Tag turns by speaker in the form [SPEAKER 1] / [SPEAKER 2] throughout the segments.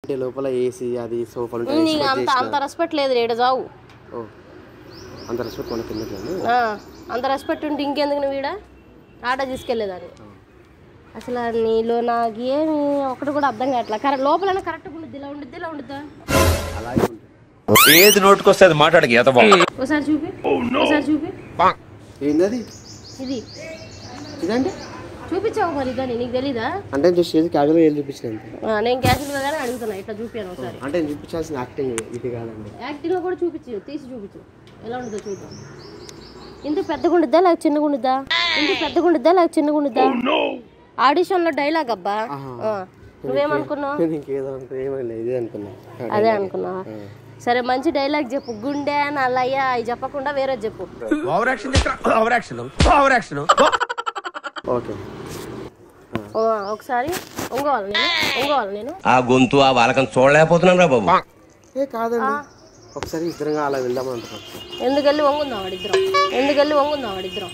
[SPEAKER 1] అంటే లోపల ఏసీ అది సోఫాలు
[SPEAKER 2] ఉమ్, నీకు అంత అంత రెస్పెక్ట్ లేదు రేడ చావు
[SPEAKER 1] ఓ అంత రెస్పెక్ట్ మనకి ఎందుకు కానీ
[SPEAKER 2] ఆ, అంత రెస్పెక్ట్ ఉంటే ఇంకెందుకు నువ్వు ఈడ ఆటో తీసుకెళ్ళేదాన్ని అసలు నీలో నాకు ఏమి ఒకటి కూడా అర్థం కావట్లే కరెక్ట్ లోపల కరెక్ట్గా ఉండిద్ది ఇలా ఉండిద్ది ఇలా ఉండిద్దా
[SPEAKER 1] అలాగే ఉంటుంది
[SPEAKER 3] ఏది నోటుకొస్తే అది మాట్లాడక ఎతబా
[SPEAKER 2] ఒకసారి చూపి ఒకసారి చూపి
[SPEAKER 1] ఏంది అది
[SPEAKER 2] ఇది
[SPEAKER 1] ఇదండి
[SPEAKER 2] చూపించావు మరి ఇదని నీకు తెలీదా
[SPEAKER 1] అంటే జస్ట్ ఏది క్యాజువల్గా ఏది చూపించిన అంతే
[SPEAKER 2] ఆ, నేను క్యాషువల్గా కానీ అడుగుతున్నా ఇట్లా చూపాను ఒకసారి
[SPEAKER 1] అంటే నేను చూపించాల్సిన యాక్టింగ్ ఇది కాదండి
[SPEAKER 2] యాక్టింగ్లో కూడా చూపించు తీసి చూపించు ఎలా ఉంటుందో చూద్దాం ఇంత పెద్దగా ఉండిద్దా లేక చిన్నగా ఉండిద్దా ఇంత పెద్దగా ఉండిద్దా లేక చిన్నగా ఉండిద్దా ఆడిషన్లో డైలాగ్ అబ్బా ఆ, నువ్వేమనుకున్నావు
[SPEAKER 1] నేను ఇంకేదో అనుకో ఏమైనా ఇదే అనుకున్నా
[SPEAKER 2] అదే అనుకున్నావా సరే మంచి డైలాగ్ చెప్పు గుండె నల్లయ్య అవి చెప్పకుండా వేరే చెప్పు
[SPEAKER 3] over action over action over action
[SPEAKER 1] okay
[SPEAKER 2] ఓ, ఒకసారి ఒంగోవాలి నేను ఒంగోవాలి నేను
[SPEAKER 3] ఆ గొంతు ఆ వాలకం చూడలేకపోతున్నాను రా బాబు
[SPEAKER 1] ఏ కాదండి ఒకసారి ఇద్దరంగా అలా వెళ్దామని అంటున్నాను
[SPEAKER 2] ఎందుకెళ్ళి వంగుందాం వాడిద్దరం ఎందుకెళ్ళి వంగుందాం వాడిద్దరం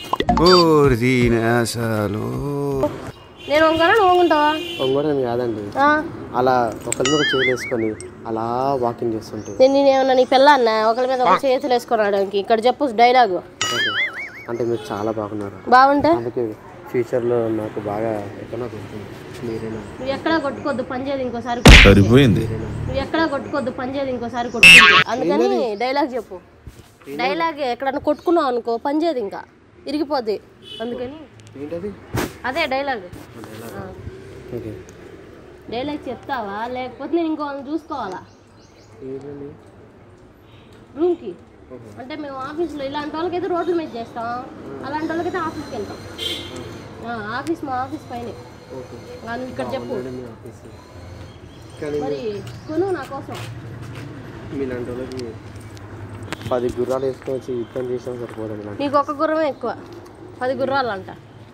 [SPEAKER 2] నేను వంగానా నువ్వు వంగుంటావా
[SPEAKER 1] ఒంగోడని కాదండి
[SPEAKER 2] ఆ,
[SPEAKER 1] అలా ఒకరి మీద చేతులు వేసుకొని అలా వాకింగ్ చేస్తుంటే
[SPEAKER 2] నేను నేనేమన్నా నీ పిల్ల అన్న ఒకరి మీద ఒక చేతులు వేసుకున్నాడానికి ఇక్కడ చెప్పు డైలాగు
[SPEAKER 1] ఓకే. అంటే మీరు చాలా బాగున్నారు
[SPEAKER 2] బాగుంటే
[SPEAKER 1] అందుకే ఫ్యూచర్లో నాకు బాగా ఎక్కడో గుర్తుంది మీరేనా
[SPEAKER 2] నువ్వు ఎక్కడా కొట్టుకోవద్దు పనిచేది ఇంకోసారి కొట్టుకుంటే.
[SPEAKER 4] సరిపోయింది
[SPEAKER 2] నువ్వు ఎక్కడా కొట్టుకోవద్దు పనిచేది ఇంకోసారి కొట్టుకుంటే అందుకని డైలాగ్ చెప్పు డైలాగ్ ఎక్కడన్నా కొట్టుకున్నావు అనుకో పనిచేది ఇంకా ఇరిగిపోద్ది అందుకని
[SPEAKER 1] ఏంటది
[SPEAKER 2] అదే డైలాగ్
[SPEAKER 1] ఓకే
[SPEAKER 2] డైలాగ్ చెప్తావా లేకపోతే నేను ఇంకో వాళ్ళని చూసుకోవాలా
[SPEAKER 1] ఏంటండి
[SPEAKER 2] రూమ్కి అంటే మేము ఆఫీస్లో ఇలాంటి వాళ్ళకైతే రోడ్ల మీద చేస్తాం అలాంటి వాళ్ళకైతే ఆఫీస్కి వెళ్తాం ఆ, ఆఫీస్ మా ఆఫీస్ పైనే
[SPEAKER 1] ఓకే
[SPEAKER 2] ఆ, నువ్వు ఇక్కడ చెప్పు
[SPEAKER 1] మీ ఆఫీస్ కానీ
[SPEAKER 2] మరి కొను నా కోసం
[SPEAKER 1] మీలాంటి వాళ్ళకి పది గుర్రాలు వేసుకొని వచ్చి యుద్ధం చేసినా సరిపోదండి నాకు
[SPEAKER 2] నీకు ఒక గుర్రమే ఎక్కువ పది గుర్రాలు అంట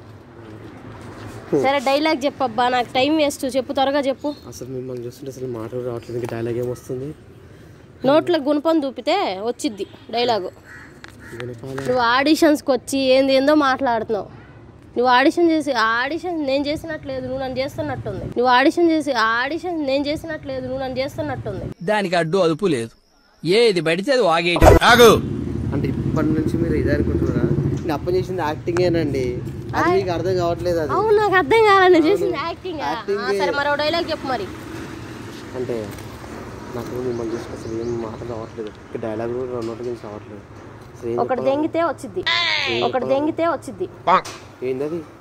[SPEAKER 2] సరే డైలాగ్ చెప్పబ్బా నాకు టైం వేస్ట్ చెప్పు త్వరగా చెప్పు
[SPEAKER 1] అసలు మిమ్మల్ని చూస్తుంటే అసలు మాటలు రావట్లేదు ఇంకా డైలాగ్ ఏమొస్తుంది
[SPEAKER 2] నోట్లో గుణపం చూపితే వచ్చిద్ది డైలాగు
[SPEAKER 1] గుణపాల
[SPEAKER 2] నువ్వు ఆడిషన్స్కి వచ్చి ఏంది ఏందో మాట్లాడుతున్నావు నువ్వు ఆడిషన్ చేసి ఆడిషన్ నేను చేసినట్లేదు నువ్వు నన్ను చేస్తున్నట్టుంది నువ్వు ఆడిషన్ చేసి ఆడిషన్ నేను చేసినట్లేదు నువ్వు నన్ను చేస్తున్నట్టుంది
[SPEAKER 5] దానికి అడ్డు అదుపు లేదు ఏది పడితే అది వాగేయటం
[SPEAKER 4] ఆగు
[SPEAKER 1] అంటే ఇప్పటి నుంచి మీరు ఇదే అనుకుంటున్నారా నేను అప్పని చేసింది యాక్టింగేనండి అది మీకు అర్థం కావట్లేదు అది
[SPEAKER 2] అవును నాకు అర్థం కాలేదు నువ్వు చేసింది యాక్టింగ్ సరే మరో డైలాగ్ చెప్పు మరి
[SPEAKER 1] అంటే నాకు మిమ్మల్ని చూసి అసలు ఏం మాటలు రావట్లేదు డైలాగ్ కూడా రెండు నోట్ల నుంచి రావట్లేదు అసలు ఏం
[SPEAKER 2] ఒకటి దెంగితే వచ్చిద్ది ఒకటి దెంగితే వచ్చిద్ది
[SPEAKER 1] ఏంది అది